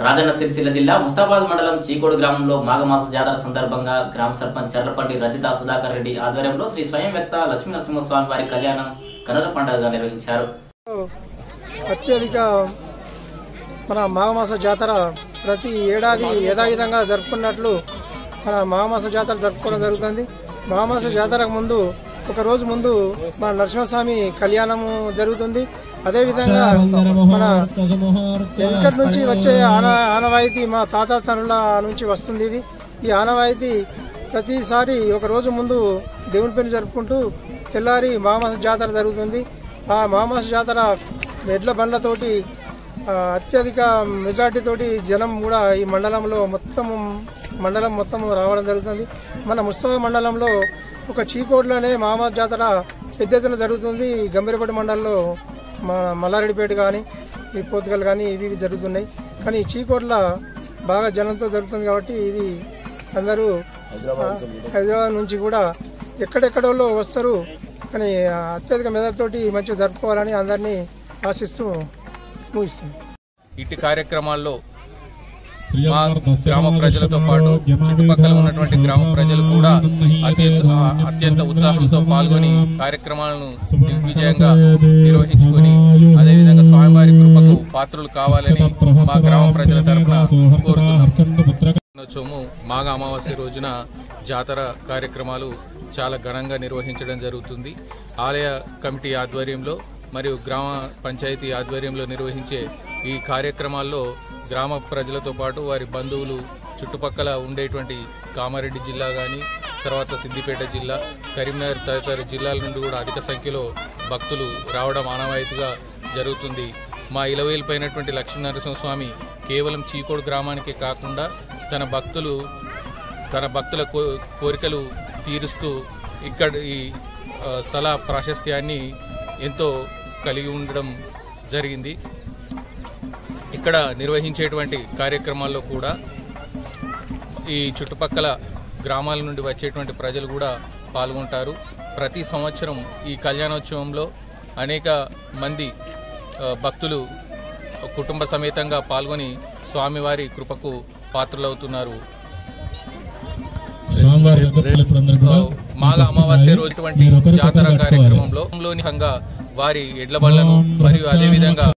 రాజన్న సిరిసిల్ల జిల్లా ముస్తాబాద్ మండలం చీకోడు గ్రామంలో మాఘమాస జాతర సందర్భంగా గ్రామ సర్పంచ్ చర్లపల్లి రజిత సుధాకర్ రెడ్డి ఆధ్వర్యంలో శ్రీ స్వయం వ్యక్త లక్ష్మీ నరసింహస్వామి వారి కళ్యాణం కనుల పండుగగా నిర్వహించారు అత్యధిక మన మాఘమాస జాతర ప్రతి ఏడాది యథావిధంగా జరుపుకున్నట్లు మన మాఘమాస జాతర జరుపుకోవడం జరుగుతుంది మాఘమాస జాతరకు ముందు ఒక రోజు ముందు మన నరసింహస్వామి కళ్యాణము జరుగుతుంది అదేవిధంగా మన వెనకటి నుంచి వచ్చే ఆన ఆనవాయితీ మా తాత తనుల నుంచి వస్తుంది ఇది ఈ ఆనవాయితీ ప్రతిసారి ఒక రోజు ముందు దేవుని పెళ్లి జరుపుకుంటూ తెల్లారి మామాస జాతర జరుగుతుంది ఆ మామాస జాతర ఎడ్ల బండ్లతోటి ఆ, అత్యధిక మెజార్టీ తోటి జనం కూడా ఈ మండలంలో మొత్తం మండలం మొత్తం రావడం జరుగుతుంది మన ముస్తఫా మండలంలో ఒక చీకోడ్లోనే మామా జాతర పెద్ద ఎత్తున జరుగుతుంది ఈ గంభీరపేట మండలంలో మా మల్లారెడ్డిపేట కానీ ఈ పోతుగల్ కానీ ఇవి ఇవి జరుగుతున్నాయి కానీ ఈ చీకోట్ల బాగా జనంతో జరుగుతుంది కాబట్టి ఇది అందరూ ఆ, హైదరాబాద్ నుంచి కూడా ఎక్కడెక్కడోళ్ళు వస్తారు కానీ ఆ, అత్యధిక మెదడుతోటి మంచిగా జరుపుకోవాలని అందరినీ ఆశిస్తూ ముగిస్తుంది ఇటు కార్యక్రమాల్లో మా గ్రామ ప్రజలతో పాటు చుట్టుపక్కల ఉన్నటువంటి గ్రామ ప్రజలు కూడా అతి అత్యంత ఉత్సాహంతో పాల్గొని కార్యక్రమాలను దిగ్విజయంగా నిర్వహించుకొని అదేవిధంగా స్వామివారి కృపకు పాత్రలు కావాలని మా గ్రామ ప్రజల తరఫున కోరుతున్నాం దినోత్సవము మాఘ అమావాస్య రోజున జాతర కార్యక్రమాలు చాలా ఘనంగా నిర్వహించడం జరుగుతుంది ఆలయ కమిటీ ఆధ్వర్యంలో మరియు గ్రామ పంచాయతీ ఆధ్వర్యంలో నిర్వహించే ఈ కార్యక్రమాల్లో గ్రామ ప్రజలతో పాటు వారి బంధువులు చుట్టుపక్కల ఉండేటువంటి కామారెడ్డి జిల్లా కానీ తర్వాత సిద్దిపేట జిల్లా కరీంనగర్ తదితర జిల్లాల నుండి కూడా అధిక సంఖ్యలో భక్తులు రావడం ఆనవాయితీగా జరుగుతుంది మా ఇలవేలిపోయినటువంటి లక్ష్మీనరసింహస్వామి కేవలం చీకోడు గ్రామానికే కాకుండా తన భక్తులు తన భక్తుల కో- కోరికలు తీరుస్తూ ఇక్కడ ఈ ఆ, స్థల ప్రాశస్త్యాన్ని ఎంతో కలిగి ఉండడం జరిగింది ఇక్కడ నిర్వహించేటువంటి కార్యక్రమాల్లో కూడా ఈ చుట్టుపక్కల గ్రామాల నుండి వచ్చేటువంటి ప్రజలు కూడా పాల్గొంటారు ప్రతి సంవత్సరం ఈ కళ్యాణోత్సవంలో అనేక మంది ఆ, భక్తులు కుటుంబ సమేతంగా పాల్గొని స్వామివారి కృపకు పాత్రలవుతున్నారు స్వామివారి దగ్గర ఇప్పుడందరూ కూడా మాఘ అమావాస్య రోజు ఇటువంటి మీరు ఒకరికొకరు జాతర కట్టుకోవాలి. కార్యక్రమంలో లోని వారి ఎడ్ల బళ్లను మరియు అదేవిధంగా